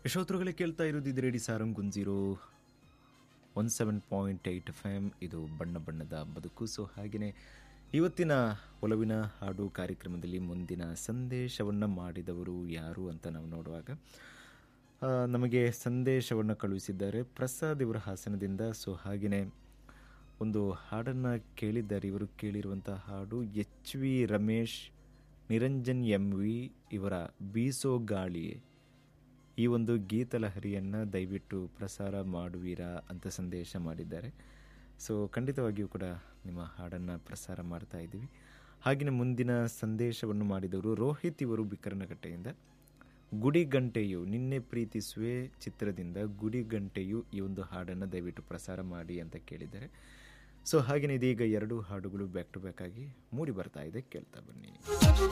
ಶ್ರೋತೃಗಳೇ ಕೇಳ್ತಾ ಇರೋದು ಇದು ರೇಡಿ ಸಾರಂಗ್ ಗುಂಜೀರೋ one seven point eight F M ಇದು ಬಣ್ಣ ಬಣ್ಣದ ಬದುಕು ಸೊ ಹಾಗೆಯೇ ಇವತ್ತಿನ ಒಲವಿನ ಹಾಡು ಕಾರ್ಯಕ್ರಮದಲ್ಲಿ ಮುಂದಿನ ಸಂದೇಶವನ್ನು ಮಾಡಿದವರು ಯಾರು ಅಂತ ನಾವು ನೋಡುವಾಗ ಆ, ನಮಗೆ ಸಂದೇಶವನ್ನು ಕಳುಹಿಸಿದ್ದಾರೆ ಪ್ರಸಾದ್ ಇವರ ಹಾಸನದಿಂದ ಸೊ ಹಾಗೆಯೇ ಒಂದು ಹಾಡನ್ನು ಕೇಳಿದ್ದಾರೆ ಇವರು ಕೇಳಿರುವಂಥ ಹಾಡು H V Ramesh Niranjan M V ಇವರ ಬೀಸೋ ಗಾಳಿಯೇ ಈ ಒಂದು ಗೀತಲಹರಿಯನ್ನು ದಯವಿಟ್ಟು ಪ್ರಸಾರ ಮಾಡುವೀರಾ ಅಂತ ಸಂದೇಶ ಮಾಡಿದ್ದಾರೆ ಸೊ ಖಂಡಿತವಾಗಿಯೂ ಕೂಡ ನಿಮ್ಮ ಹಾಡನ್ನು ಪ್ರಸಾರ ಮಾಡ್ತಾ ಇದ್ದೀವಿ ಹಾಗೆಯೇ ಮುಂದಿನ ಸಂದೇಶವನ್ನು ಮಾಡಿದವರು ರೋಹಿತ್ ಇವರು ಬಿಕ್ಕರನಕಟ್ಟೆಯಿಂದ ಗುಡಿ ಗಂಟೆಯು ನಿನ್ನೆ ಪ್ರೀತಿಸುವೆ ಚಿತ್ರದಿಂದ ಗುಡಿ ಗಂಟೆಯು ಈ ಒಂದು ಹಾಡನ್ನು ದಯವಿಟ್ಟು ಪ್ರಸಾರ ಮಾಡಿ ಅಂತ ಕೇಳಿದ್ದಾರೆ ಸೊ ಹಾಗೆಯೇ ಇದೀಗ ಎರಡು ಹಾಡುಗಳು ಬ್ಯಾಕ್ ಟು ಬ್ಯಾಕ್ ಆಗಿ ಮೂಡಿ ಬರ್ತಾ ಇದೆ ಕೇಳ್ತಾ ಬನ್ನಿ